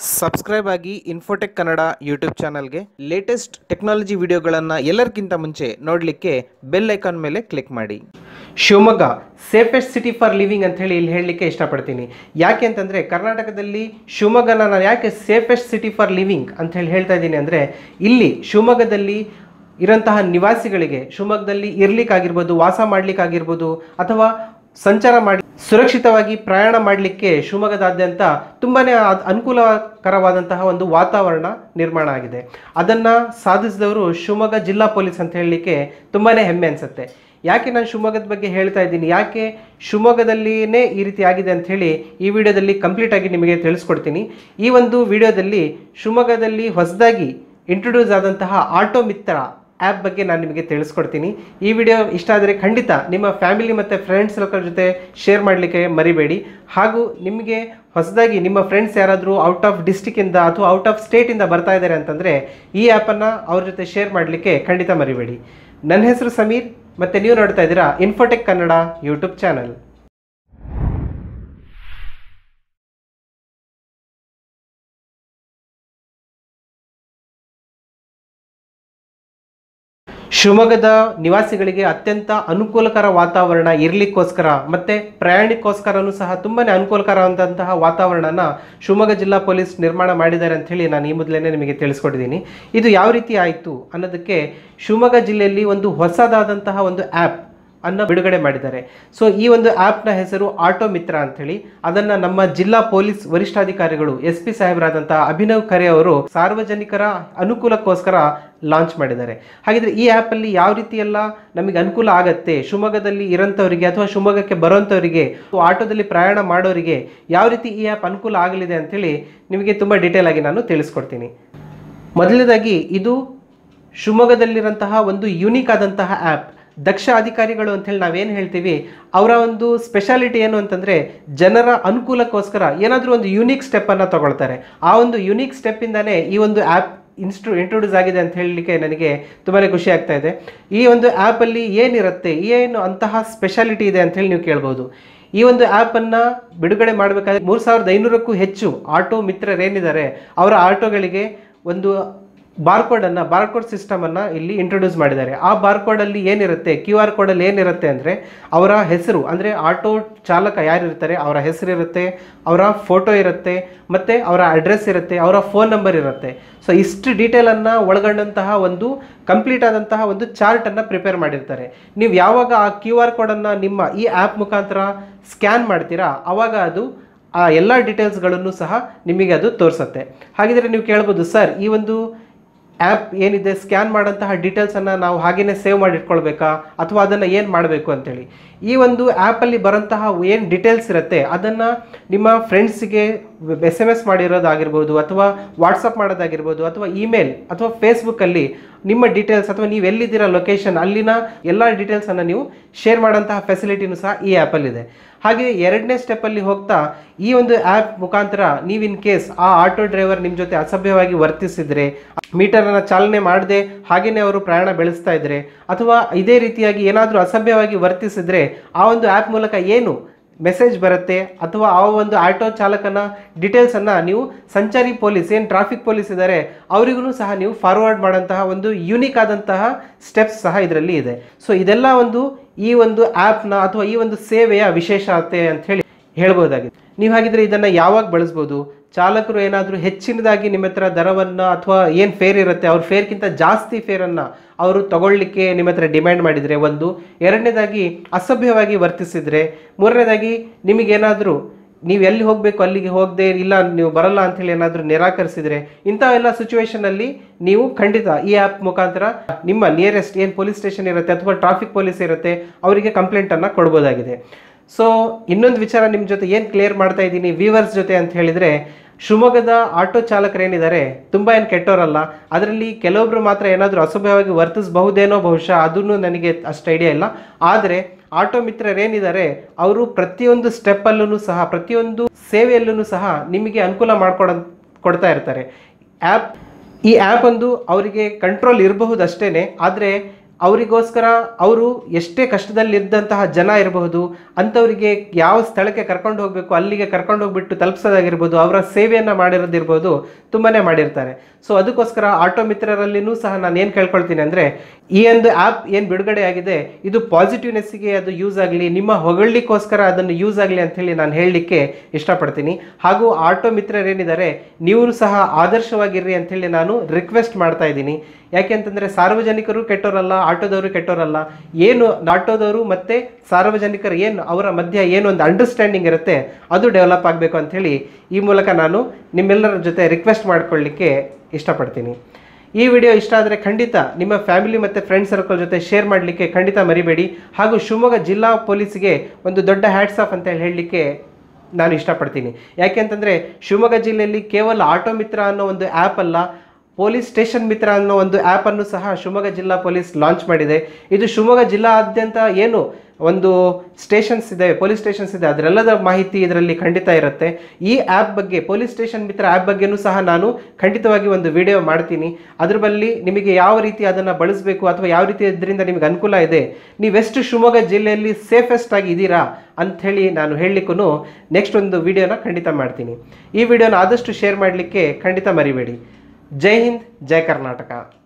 subscribe ಆಗಿ Infotech Kannada YouTube ಚಾನಲ್ಗೆ latest technology ವಿಡಿಯೋಗಳನ್ನು ಎಲ್ಲರಿಗಿಂತ ಮುಂಚೆ ನೋಡಲಿಕ್ಕೆ ಬೆಲ್ ಐಕಾನ್ ಮೇಲೆ ಕ್ಲಿಕ್ ಮಾಡಿ Shivamogga safest city for living ಅಂತ ಹೇಳಿ ಇಲ್ಲಿ ಹೇಳಲಿಕ್ಕೆ ಇಷ್ಟಪಡ್ತೀನಿ ಯಾಕೆ ಅಂತಂದರೆ ಕರ್ನಾಟಕದಲ್ಲಿ ಶಿವಮೊಗ್ಗನ ನಾನು ಯಾಕೆ ಸೇಫೆಸ್ಟ್ ಸಿಟಿ ಫಾರ್ ಲಿವಿಂಗ್ ಅಂತ ಹೇಳಿ ಹೇಳ್ತಾ ಇದ್ದೀನಿ ಅಂದರೆ ಇಲ್ಲಿ ಶಿವಮೊಗ್ಗದಲ್ಲಿ ಇರೋಂತಹ ನಿವಾಸಿಗಳಿಗೆ ಶಿವಮೊಗ್ಗದಲ್ಲಿ ಇರ್ಲಿಕ್ಕಾಗಿರ್ಬೋದು ವಾಸ ಮಾಡ್ಲಿಕ್ಕಾಗಿರ್ಬೋದು ಅಥವಾ ಸಂಚಾರ ಮಾಡಿ ಸುರಕ್ಷಿತವಾಗಿ ಪ್ರಯಾಣ ಮಾಡಲಿಕ್ಕೆ ಶಿವಮೊಗ್ಗದಾದ್ಯಂತ ತುಂಬಾ ಅನುಕೂಲಕರವಾದಂತಹ ಒಂದು ವಾತಾವರಣ ನಿರ್ಮಾಣ ಆಗಿದೆ ಅದನ್ನು ಸಾಧಿಸಿದವರು ಶಿವಮೊಗ್ಗ ಜಿಲ್ಲಾ ಪೊಲೀಸ್ ಅಂತ ಹೇಳಲಿಕ್ಕೆ ತುಂಬಾ ಹೆಮ್ಮೆ ಅನಿಸುತ್ತೆ ಯಾಕೆ ನಾನು ಶಿವಮೊಗ್ಗದ ಬಗ್ಗೆ ಹೇಳ್ತಾ ಇದ್ದೀನಿ ಯಾಕೆ ಶಿವಮೊಗ್ಗದಲ್ಲಿನೇ ಈ ರೀತಿ ಆಗಿದೆ ಅಂತ ಹೇಳಿ ಈ ವಿಡಿಯೋದಲ್ಲಿ ಕಂಪ್ಲೀಟ್ ಆಗಿ ನಿಮಗೆ ತಿಳಿಸ್ಕೊಡ್ತೀನಿ ಈ ಒಂದು ವಿಡಿಯೋದಲ್ಲಿ ಶಿವಮೊಗ್ಗದಲ್ಲಿ ಹೊಸದಾಗಿ ಇಂಟ್ರೊಡ್ಯೂಸ್ ಆದಂತಹ ಆಟೋ ಮಿತ್ರ ಆ್ಯಪ್ ಬಗ್ಗೆ ನಾನು ನಿಮಗೆ ತಿಳಿಸ್ಕೊಡ್ತೀನಿ ಈ ವಿಡಿಯೋ ಇಷ್ಟ ಆದರೆ ಖಂಡಿತ ನಿಮ್ಮ ಫ್ಯಾಮಿಲಿ ಮತ್ತು ಫ್ರೆಂಡ್ಸ್ ಲೋಕರ ಜೊತೆ ಶೇರ್ ಮಾಡಲಿಕ್ಕೆ ಮರಿಬೇಡಿ ಹಾಗೂ ನಿಮಗೆ ಹೊಸದಾಗಿ ನಿಮ್ಮ ಫ್ರೆಂಡ್ಸ್ ಯಾರಾದರೂ ಔಟ್ ಆಫ್ ಡಿಸ್ಟಿಕ್ಕಿಂದ ಅಥವಾ ಔಟ್ ಆಫ್ ಸ್ಟೇಟಿಂದ ಬರ್ತಾ ಇದ್ದಾರೆ ಅಂತಂದರೆ ಈ ಆ್ಯಪನ್ನು ಅವ್ರ ಜೊತೆ ಶೇರ್ ಮಾಡಲಿಕ್ಕೆ ಖಂಡಿತ ಮರಿಬೇಡಿ ನನ್ನ ಹೆಸರು ಸಮೀರ್ ಮತ್ತು ನೀವು ನೋಡ್ತಾ ಇದ್ದೀರಾ ಇನ್ಫೋಟೆಕ್ ಕನ್ನಡ ಯೂಟ್ಯೂಬ್ ಚಾನಲ್ ಶಿವಮೊಗ್ಗದ ನಿವಾಸಿಗಳಿಗೆ ಅತ್ಯಂತ ಅನುಕೂಲಕರ ವಾತಾವರಣ ಇರಲಿಕ್ಕೋಸ್ಕರ ಮತ್ತೆ ಪ್ರಯಾಣಿಕೋಸ್ಕರನೂ ಸಹ ತುಂಬಾ ಅನುಕೂಲಕರವಾದಂತಹ ವಾತಾವರಣನ ಶಿವಮೊಗ್ಗ ಜಿಲ್ಲಾ ಪೊಲೀಸ್ ನಿರ್ಮಾಣ ಮಾಡಿದ್ದಾರೆ ಅಂತ ಹೇಳಿ ನಾನು ಈ ಮೊದಲೇ ನಿಮಗೆ ತಿಳಿಸ್ಕೊಟ್ಟಿದ್ದೀನಿ ಇದು ಯಾವ ರೀತಿ ಆಯಿತು ಅನ್ನೋದಕ್ಕೆ ಶಿವಮೊಗ್ಗ ಜಿಲ್ಲೆಯಲ್ಲಿ ಒಂದು ಹೊಸದಾದಂತಹ ಒಂದು ಆ್ಯಪ್ ಅನ್ನ ಬಿಡುಗಡೆ ಮಾಡಿದ್ದಾರೆ ಸೊ ಈ ಒಂದು ಆ್ಯಪ್ನ ಹೆಸರು ಆಟೋ ಮಿತ್ರ ಅಂಥೇಳಿ ಅದನ್ನು ನಮ್ಮ ಜಿಲ್ಲಾ ಪೊಲೀಸ್ ವರಿಷ್ಠಾಧಿಕಾರಿಗಳು ಎಸ್ ಪಿ ಸಾಹೇಬರಾದಂತಹ ಅಭಿನವ್ ಖರೆ ಅವರು ಸಾರ್ವಜನಿಕರ ಅನುಕೂಲಕ್ಕೋಸ್ಕರ ಲಾಂಚ್ ಮಾಡಿದ್ದಾರೆ ಹಾಗಿದ್ರೆ ಈ ಆ್ಯಪಲ್ಲಿ ಯಾವ ರೀತಿ ಎಲ್ಲ ನಮಗೆ ಅನುಕೂಲ ಆಗತ್ತೆ ಶಿವಮೊಗ್ಗದಲ್ಲಿ ಇರೋಂಥವರಿಗೆ ಅಥವಾ ಶಿವಮೊಗ್ಗಕ್ಕೆ ಬರೋಂಥವರಿಗೆ ಆಟೋದಲ್ಲಿ ಪ್ರಯಾಣ ಮಾಡೋರಿಗೆ ಯಾವ ರೀತಿ ಈ ಆ್ಯಪ್ ಅನುಕೂಲ ಆಗಲಿದೆ ಅಂಥೇಳಿ ನಿಮಗೆ ತುಂಬ ಡೀಟೇಲ್ ಆಗಿ ನಾನು ತಿಳಿಸ್ಕೊಡ್ತೀನಿ ಮೊದಲನೇದಾಗಿ ಇದು ಶಿವಮೊಗ್ಗದಲ್ಲಿರೋಂತಹ ಒಂದು ಯುನೀಕ್ ಆದಂತಹ ಆ್ಯಪ್ ದಕ್ಷ ಅಧಿಕಾರಿಗಳು ಅಂತೇಳಿ ನಾವೇನು ಹೇಳ್ತೀವಿ ಅವರ ಒಂದು ಸ್ಪೆಷಾಲಿಟಿ ಏನು ಅಂತಂದರೆ ಜನರ ಅನುಕೂಲಕ್ಕೋಸ್ಕರ ಏನಾದರೂ ಒಂದು ಯುನೀಕ್ ಸ್ಟೆಪ್ಪನ್ನು ತಗೊಳ್ತಾರೆ ಆ ಒಂದು ಯುನೀಕ್ ಸ್ಟೆಪ್ಪಿಂದಾನೇ ಈ ಒಂದು ಆ್ಯಪ್ ಇನ್ಸ್ಟ್ರೂ ಇಂಟ್ರೊಡ್ಯೂಸ್ ಆಗಿದೆ ಅಂತ ಹೇಳಲಿಕ್ಕೆ ನನಗೆ ತುಂಬಾ ಖುಷಿ ಆಗ್ತಾ ಇದೆ ಈ ಒಂದು ಆ್ಯಪಲ್ಲಿ ಏನಿರುತ್ತೆ ಏನು ಅಂತಹ ಸ್ಪೆಷಾಲಿಟಿ ಇದೆ ಅಂತ ಹೇಳಿ ನೀವು ಕೇಳ್ಬೋದು ಈ ಒಂದು ಆ್ಯಪನ್ನು ಬಿಡುಗಡೆ ಮಾಡಬೇಕಾದ್ರೆ ಮೂರು ಸಾವಿರದ ಐನೂರಕ್ಕೂ ಹೆಚ್ಚು ಆಟೋ ಮಿತ್ರರೇನಿದ್ದಾರೆ ಅವರ ಆಟೋಗಳಿಗೆ ಒಂದು ಬಾರ್ಕೋಡನ್ನು ಬಾರ್ಕೋಡ್ ಸಿಸ್ಟಮನ್ನು ಇಲ್ಲಿ ಇಂಟ್ರೊಡ್ಯೂಸ್ ಮಾಡಿದ್ದಾರೆ ಆ ಬಾರ್ಕೋಡಲ್ಲಿ ಏನಿರುತ್ತೆ ಕ್ಯೂ ಆರ್ ಕೋಡಲ್ಲಿ ಏನಿರುತ್ತೆ ಅಂದರೆ ಅವರ ಹೆಸರು ಅಂದರೆ ಆಟೋ ಚಾಲಕ ಯಾರಿರ್ತಾರೆ ಅವರ ಹೆಸರು ಇರುತ್ತೆ ಅವರ ಫೋಟೋ ಇರುತ್ತೆ ಮತ್ತು ಅವರ ಅಡ್ರೆಸ್ ಇರುತ್ತೆ ಅವರ ಫೋನ್ ನಂಬರ್ ಇರುತ್ತೆ ಸೊ ಇಷ್ಟು ಡೀಟೇಲನ್ನು ಒಳಗೊಂಡಂತಹ ಒಂದು ಕಂಪ್ಲೀಟ್ ಆದಂತಹ ಒಂದು ಚಾರ್ಟನ್ನು ಪ್ರಿಪೇರ್ ಮಾಡಿರ್ತಾರೆ ನೀವು ಯಾವಾಗ ಆ ಕ್ಯೂ ಆರ್ ಕೋಡನ್ನು ನಿಮ್ಮ ಈ ಆ್ಯಪ್ ಮುಖಾಂತರ ಸ್ಕ್ಯಾನ್ ಮಾಡ್ತೀರಾ ಆವಾಗ ಅದು ಆ ಎಲ್ಲ ಡೀಟೇಲ್ಸ್ಗಳನ್ನು ಸಹ ನಿಮಗೆ ಅದು ತೋರಿಸುತ್ತೆ ಹಾಗಿದ್ರೆ ನೀವು ಕೇಳ್ಬೋದು ಸರ್ ಈ ಒಂದು ಆ್ಯಪ್ ಏನಿದೆ ಸ್ಕ್ಯಾನ್ ಮಾಡೋಂತಹ ಡೀಟೇಲ್ಸನ್ನು ನಾವು ಹಾಗೇನೆ ಸೇವ್ ಮಾಡಿ ಇಟ್ಕೊಳ್ಬೇಕಾ ಅಥವಾ ಅದನ್ನು ಏನು ಮಾಡಬೇಕು ಅಂತೇಳಿ ಈ ಒಂದು ಆ್ಯಪಲ್ಲಿ ಬರೋಂತಹ ಏನು ಡೀಟೇಲ್ಸ್ ಇರುತ್ತೆ ಅದನ್ನು ನಿಮ್ಮ ಫ್ರೆಂಡ್ಸಿಗೆ ಎಸ್ ಎಮ್ ಎಸ್ ಮಾಡಿರೋದಾಗಿರ್ಬೋದು ಅಥವಾ ವಾಟ್ಸಪ್ ಮಾಡೋದಾಗಿರ್ಬೋದು ಅಥವಾ ಇಮೇಲ್ ಅಥವಾ ಫೇಸ್ಬುಕ್ಕಲ್ಲಿ ನಿಮ್ಮ ಡೀಟೇಲ್ಸ್ ಅಥವಾ ನೀವು ಎಲ್ಲಿದ್ದೀರಾ ಲೊಕೇಶನ್ ಅಲ್ಲಿನ ಎಲ್ಲ ಡೀಟೇಲ್ಸನ್ನು ನೀವು ಶೇರ್ ಮಾಡೋಂತಹ ಫೆಸಿಲಿಟಿನೂ ಸಹ ಈ ಆ್ಯಪಲ್ಲಿದೆ ಹಾಗೆ ಎರಡನೇ ಸ್ಟೆಪ್ಪಲ್ಲಿ ಹೋಗ್ತಾ ಈ ಒಂದು ಆ್ಯಪ್ ಮುಖಾಂತರ ನೀವು ಇನ್ ಕೇಸ್ ಆ ಆಟೋ ಡ್ರೈವರ್ ನಿಮ್ಮ ಜೊತೆ ಅಸಭ್ಯವಾಗಿ ವರ್ತಿಸಿದರೆ ಮೀಟರನ್ನು ಚಾಲನೆ ಮಾಡದೆ ಹಾಗೆಯೇ ಅವರು ಪ್ರಯಾಣ ಬೆಳೆಸ್ತಾ ಇದ್ದರೆ ಅಥವಾ ಇದೇ ರೀತಿಯಾಗಿ ಏನಾದರೂ ಅಸಭ್ಯವಾಗಿ ವರ್ತಿಸಿದರೆ ಆ ಒಂದು ಆ್ಯಪ್ ಮೂಲಕ ಏನು ಮೆಸೇಜ್ ಬರುತ್ತೆ ಅಥವಾ ಆ ಒಂದು ಆಟೋ ಚಾಲಕನ ಡೀಟೇಲ್ಸನ್ನು ನೀವು ಸಂಚಾರಿ ಪೊಲೀಸ್ ಏನು ಟ್ರಾಫಿಕ್ ಪೊಲೀಸ್ ಇದ್ದಾರೆ ಅವರಿಗೂ ಸಹ ನೀವು ಫಾರ್ವರ್ಡ್ ಮಾಡೋಂತಹ ಒಂದು ಯೂನಿಕ್ ಆದಂತಹ ಸ್ಟೆಪ್ಸ್ ಸಹ ಇದರಲ್ಲಿ ಇದೆ ಸೊ ಇದೆಲ್ಲ ಒಂದು ಈ ಒಂದು ಆ್ಯಪ್ನ ಅಥವಾ ಈ ಒಂದು ಸೇವೆಯ ವಿಶೇಷತೆ ಅಂತ ಹೇಳಿ ಹೇಳ್ಬೋದಾಗಿದೆ ನೀವು ಹಾಗಿದ್ರೆ ಇದನ್ನು ಯಾವಾಗ ಬಳಸ್ಬೋದು ಚಾಲಕರು ಏನಾದರೂ ಹೆಚ್ಚಿನದಾಗಿ ನಿಮ್ಮ ಹತ್ರ ದರವನ್ನು ಅಥವಾ ಏನು ಫೇರ್ ಇರುತ್ತೆ ಅವ್ರ ಫೇರ್ಗಿಂತ ಜಾಸ್ತಿ ಫೇರನ್ನು ಅವರು ತಗೊಳ್ಳಿಕ್ಕೆ ನಿಮ್ಮ ಹತ್ರ ಡಿಮ್ಯಾಂಡ್ ಮಾಡಿದರೆ ಒಂದು ಎರಡನೇದಾಗಿ ಅಸಭ್ಯವಾಗಿ ವರ್ತಿಸಿದರೆ ಮೂರನೇದಾಗಿ ನಿಮಗೇನಾದರೂ ನೀವು ಎಲ್ಲಿ ಹೋಗಬೇಕು ಅಲ್ಲಿಗೆ ಹೋಗದೆ ಇಲ್ಲ ನೀವು ಬರಲ್ಲ ಅಂಥೇಳಿ ಏನಾದರೂ ನಿರಾಕರಿಸಿದರೆ ಇಂಥವೆಲ್ಲ ಸಿಚುವೇಷನಲ್ಲಿ ನೀವು ಖಂಡಿತ ಈ ಆ್ಯಪ್ ಮುಖಾಂತರ ನಿಮ್ಮ ನಿಯರೆಸ್ಟ್ ಏನು ಪೊಲೀಸ್ ಸ್ಟೇಷನ್ ಇರುತ್ತೆ ಅಥವಾ ಟ್ರಾಫಿಕ್ ಪೊಲೀಸ್ ಇರುತ್ತೆ ಅವರಿಗೆ ಕಂಪ್ಲೇಂಟನ್ನು ಕೊಡ್ಬೋದಾಗಿದೆ ಸೊ ಇನ್ನೊಂದು ವಿಚಾರ ನಿಮ್ಮ ಜೊತೆ ಏನು ಕ್ಲಿಯರ್ ಮಾಡ್ತಾ ಇದ್ದೀನಿ ವೀವರ್ಸ್ ಜೊತೆ ಅಂತ ಹೇಳಿದರೆ ಶಿವಮೊಗ್ಗದ ಆಟೋ ಚಾಲಕರೇನಿದ್ದಾರೆ ತುಂಬ ಏನು ಕೆಟ್ಟವರಲ್ಲ ಅದರಲ್ಲಿ ಕೆಲವೊಬ್ರು ಮಾತ್ರ ಏನಾದರೂ ಅಸಭ್ಯವಾಗಿ ವರ್ತಿಸಬಹುದೇನೋ ಬಹುಶಃ ಅದನ್ನು ನನಗೆ ಅಷ್ಟು ಐಡಿಯಾ ಇಲ್ಲ ಆದರೆ ಆಟೋ ಮಿತ್ರರೇನಿದ್ದಾರೆ ಅವರು ಪ್ರತಿಯೊಂದು ಸ್ಟೆಪ್ಪಲ್ಲೂ ಸಹ ಪ್ರತಿಯೊಂದು ಸೇವೆಯಲ್ಲೂ ಸಹ ನಿಮಗೆ ಅನುಕೂಲ ಮಾಡ್ಕೊಡ ಕೊಡ್ತಾ ಇರ್ತಾರೆ ಆ್ಯಪ್ ಈ ಆ್ಯಪ್ ಒಂದು ಅವರಿಗೆ ಕಂಟ್ರೋಲ್ ಇರಬಹುದಷ್ಟೇ ಆದರೆ ಅವರಿಗೋಸ್ಕರ ಅವರು ಎಷ್ಟೇ ಕಷ್ಟದಲ್ಲಿದ್ದಂತಹ ಜನ ಇರಬಹುದು ಅಂಥವರಿಗೆ ಯಾವ ಸ್ಥಳಕ್ಕೆ ಕರ್ಕೊಂಡು ಹೋಗಬೇಕು ಅಲ್ಲಿಗೆ ಕರ್ಕೊಂಡು ಹೋಗ್ಬಿಟ್ಟು ತಲುಪಿಸೋದಾಗಿರ್ಬೋದು ಅವರ ಸೇವೆಯನ್ನು ಮಾಡಿರೋದಿರ್ಬೋದು ತುಂಬಾ ಮಾಡಿರ್ತಾರೆ ಸೊ ಅದಕ್ಕೋಸ್ಕರ ಆಟೋ ಮಿತ್ರರಲ್ಲಿನೂ ಸಹ ನಾನು ಏನು ಕೇಳ್ಕೊಳ್ತೀನಿ ಅಂದರೆ ಈ ಒಂದು ಆ್ಯಪ್ ಏನು ಬಿಡುಗಡೆ ಆಗಿದೆ ಇದು ಪಾಸಿಟಿವ್ನೆಸ್ಸಿಗೆ ಅದು ಯೂಸ್ ಆಗಲಿ ನಿಮ್ಮ ಹೊಗಳಿಗೋಸ್ಕರ ಅದನ್ನು ಯೂಸ್ ಆಗಲಿ ಅಂಥೇಳಿ ನಾನು ಹೇಳಲಿಕ್ಕೆ ಇಷ್ಟಪಡ್ತೀನಿ ಹಾಗೂ ಆಟೋ ಮಿತ್ರರೇನಿದ್ದಾರೆ ನೀವು ಸಹ ಆದರ್ಶವಾಗಿರ್ರಿ ಅಂಥೇಳಿ ನಾನು ರಿಕ್ವೆಸ್ಟ್ ಮಾಡ್ತಾ ಇದ್ದೀನಿ ಯಾಕೆ ಅಂತಂದರೆ ಸಾರ್ವಜನಿಕರು ಕೆಟ್ಟೋರಲ್ಲ ಆಟೋದವರು ಕೆಟ್ಟೋರಲ್ಲ ಏನು ಆಟೋದವರು ಮತ್ತು ಸಾರ್ವಜನಿಕರು ಏನು ಅವರ ಮಧ್ಯೆ ಏನು ಒಂದು ಅಂಡರ್ಸ್ಟ್ಯಾಂಡಿಂಗ್ ಇರುತ್ತೆ ಅದು ಡೆವಲಪ್ ಆಗಬೇಕು ಅಂಥೇಳಿ ಈ ಮೂಲಕ ನಾನು ನಿಮ್ಮೆಲ್ಲರ ಜೊತೆ ರಿಕ್ವೆಸ್ಟ್ ಮಾಡ್ಕೊಳ್ಳಿಕ್ಕೆ ಇಷ್ಟಪಡ್ತೀನಿ ಈ ವಿಡಿಯೋ ಇಷ್ಟ ಆದರೆ ಖಂಡಿತ ನಿಮ್ಮ ಫ್ಯಾಮಿಲಿ ಮತ್ತು ಫ್ರೆಂಡ್ ಸರ್ಕಲ್ ಜೊತೆ ಶೇರ್ ಮಾಡಲಿಕ್ಕೆ ಖಂಡಿತ ಮರಿಬೇಡಿ ಹಾಗೂ ಶಿವಮೊಗ್ಗ ಜಿಲ್ಲಾ ಪೊಲೀಸ್ಗೆ ಒಂದು ದೊಡ್ಡ ಹ್ಯಾಟ್ಸ್ ಆಫ್ ಅಂತ ಹೇಳಿ ಹೇಳಲಿಕ್ಕೆ ನಾನು ಇಷ್ಟಪಡ್ತೀನಿ ಯಾಕೆ ಅಂತಂದರೆ ಶಿವಮೊಗ್ಗ ಜಿಲ್ಲೆಯಲ್ಲಿ ಕೇವಲ ಆಟೋ ಮಿತ್ರ ಅನ್ನೋ ಒಂದು ಆ್ಯಪ್ ಅಲ್ಲ ಪೊಲೀಸ್ ಸ್ಟೇಷನ್ ಮಿತ್ರ ಅನ್ನೋ ಒಂದು ಆ್ಯಪನ್ನು ಸಹ ಶಿವಮೊಗ್ಗ ಜಿಲ್ಲಾ ಪೊಲೀಸ್ ಲಾಂಚ್ ಮಾಡಿದೆ ಇದು ಶಿವಮೊಗ್ಗ ಜಿಲ್ಲಾದ್ಯಂತ ಏನು ಒಂದು ಸ್ಟೇಷನ್ಸ್ ಇದೆ ಪೊಲೀಸ್ ಸ್ಟೇಷನ್ಸ್ ಇದೆ ಅದರೆಲ್ಲದ ಮಾಹಿತಿ ಇದರಲ್ಲಿ ಖಂಡಿತ ಇರುತ್ತೆ ಈ ಆ್ಯಪ್ ಬಗ್ಗೆ ಪೊಲೀಸ್ ಸ್ಟೇಷನ್ ಮಿತ್ರ ಆ್ಯಪ್ ಬಗ್ಗೆನೂ ಸಹ ನಾನು ಖಂಡಿತವಾಗಿ ಒಂದು ವಿಡಿಯೋ ಮಾಡ್ತೀನಿ ಅದ್ರ ಬಲ್ಲಿ ನಿಮಗೆ ಯಾವ ರೀತಿ ಅದನ್ನು ಬಳಸಬೇಕು ಅಥವಾ ಯಾವ ರೀತಿ ಇದರಿಂದ ನಿಮಗೆ ಅನುಕೂಲ ಇದೆ ನೀವೆಷ್ಟು ಶಿವಮೊಗ್ಗ ಜಿಲ್ಲೆಯಲ್ಲಿ ಸೇಫೆಸ್ಟ್ ಆಗಿ ಇದ್ದೀರಾ ಅಂಥೇಳಿ ನಾನು ಹೇಳಲಿಕ್ಕೂ ನೆಕ್ಸ್ಟ್ ಒಂದು ವಿಡಿಯೋನ ಖಂಡಿತ ಮಾಡ್ತೀನಿ ಈ ವಿಡಿಯೋನ ಆದಷ್ಟು ಶೇರ್ ಮಾಡಲಿಕ್ಕೆ ಖಂಡಿತ ಮರಿಬೇಡಿ ಜೈ ಹಿಂದ್ ಜೈ ಕರ್ನಾಟಕ